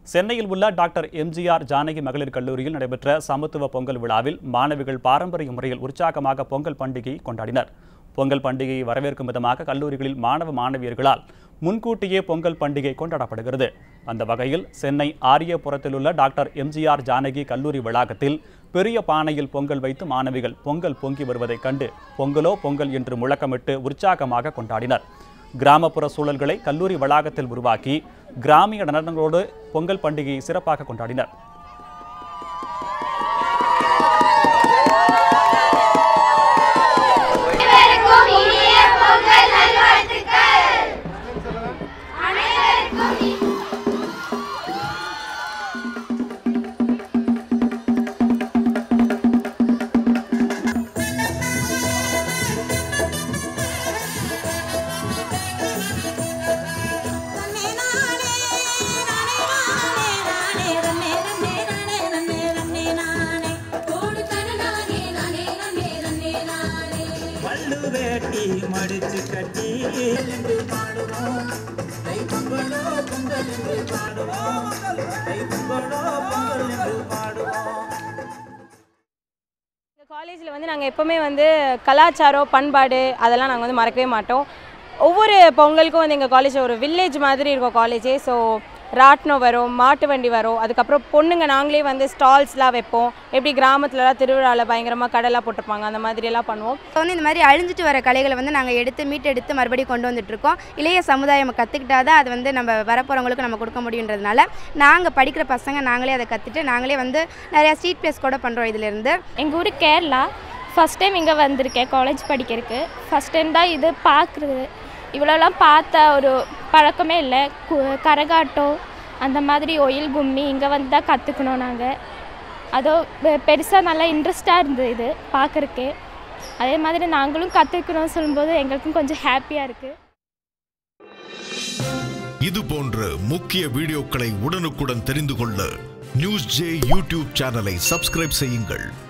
சென்னையில் உள்ள டாக்டர் எம்ஜிஆர் ஜானகி மகளிர் கல்லூரியில் நடைபெற்ற சமத்துவ பொங்கல் விழாவில் மாணவிகள் பாரம்பரிய முறையில் உற்சாகமாக பொங்கல் பண்டிகையை கொண்டாடினர் பொங்கல் பண்டிகையை வரவேற்கும் விதமாக கல்லூரிகளில் மாணவ மாணவியர்களால் முன்கூட்டியே பொங்கல் பண்டிகை கொண்டாடப்படுகிறது அந்த வகையில் சென்னை ஆரியபுரத்தில் உள்ள டாக்டர் எம்ஜிஆர் ஜானகி கல்லூரி வளாகத்தில் பெரிய பானையில் பொங்கல் வைத்து மாணவிகள் பொங்கல் பொங்கி வருவதைக் கண்டு பொங்கலோ பொங்கல் என்று முழக்கமிட்டு உற்சாகமாக கொண்டாடினர் கிராமப்புற சூழல்களை கல்லூரி வளாகத்தில் உருவாக்கி கிராமிய நடனங்களோடு பொங்கல் பண்டிகையை சிறப்பாக கொண்டாடினர் அனைவருக்கும் இனிய பொங்கல் நல்வாழ்த்துக்கள் அனைவருக்கும் இ- பல்லு வேட்டி மடிச்சு கட்டி என்று பாடுவோம் தை பொங்கலோ பொங்கல் என்று பாடுவோம் தை பொங்கலோ பொங்கல் என்று பாடுவோம் எங்கள் காலேஜில் வந்து நாங்கள் எப்போவுமே வந்து கலாச்சாரம் பண்பாடு அதெல்லாம் நாங்கள் வந்து மறக்கவே மாட்டோம் ஒவ்வொரு பொங்கலுக்கும் வந்து எங்கள் காலேஜ் ஒரு வில்லேஜ் மாதிரி இருக்கும் காலேஜே ஸோ ராட்டினம் வரும் மாட்டு வண்டி வரும் அதுக்கப்புறம் பொண்ணுங்க நாங்களே வந்து ஸ்டால்ஸ்லாம் வைப்போம் எப்படி கிராமத்துலலாம் திருவிழாவில் பயங்கரமாக கடைலாம் போட்டிருப்பாங்க அந்த மாதிரியெல்லாம் பண்ணுவோம் இப்போ வந்து இந்த மாதிரி அழிஞ்சிட்டு வர கலைகளை வந்து நாங்கள் எடுத்து மீட்டெடுத்து மறுபடியும் கொண்டு வந்துட்டு இருக்கோம் இளைய சமுதாயம் கற்றுக்கிட்டா தான் அது வந்து நம்ம வரப்போகிறவங்களுக்கு நம்ம கொடுக்க முடியுன்றதுனால நாங்கள் படிக்கிற பசங்க நாங்களே அதை கற்றுட்டு நாங்களே வந்து நிறையா ஸ்ட்ரீட் ப்ளேஸ் கூட பண்ணுறோம் இதிலேருந்து எங்கள் ஊர் கேரளா ஃபஸ்ட் டைம் இங்கே வந்திருக்கேன் காலேஜ் படிக்கிறதுக்கு ஃபஸ்ட் டைம் தான் இது பார்க்குறது இவ்வளோலாம் பார்த்த ஒரு பழக்கமே இல்லை கு- கரகாட்டம் அந்த மாதிரி ஒயில் கும்மி இங்கே வந்து தான் கற்றுக்கணும் நாங்கள் அதோ பெருசாக நல்லா இன்ட்ரெஸ்டாக இருந்தது இது பார்க்குறக்கே அதே மாதிரி நாங்களும் கற்றுக்கணும்னு சொல்லும்போது எங்களுக்கும் கொஞ்சம் ஹாப்பியாக இருக்குது இது போன்ற முக்கிய வீடியோக்களை உடனுக்குடன் தெரிந்து கொள்ள நியூஸ் ஜே யூடியூப் சேனலை சப்ஸ்கிரைப் செய்யுங்கள்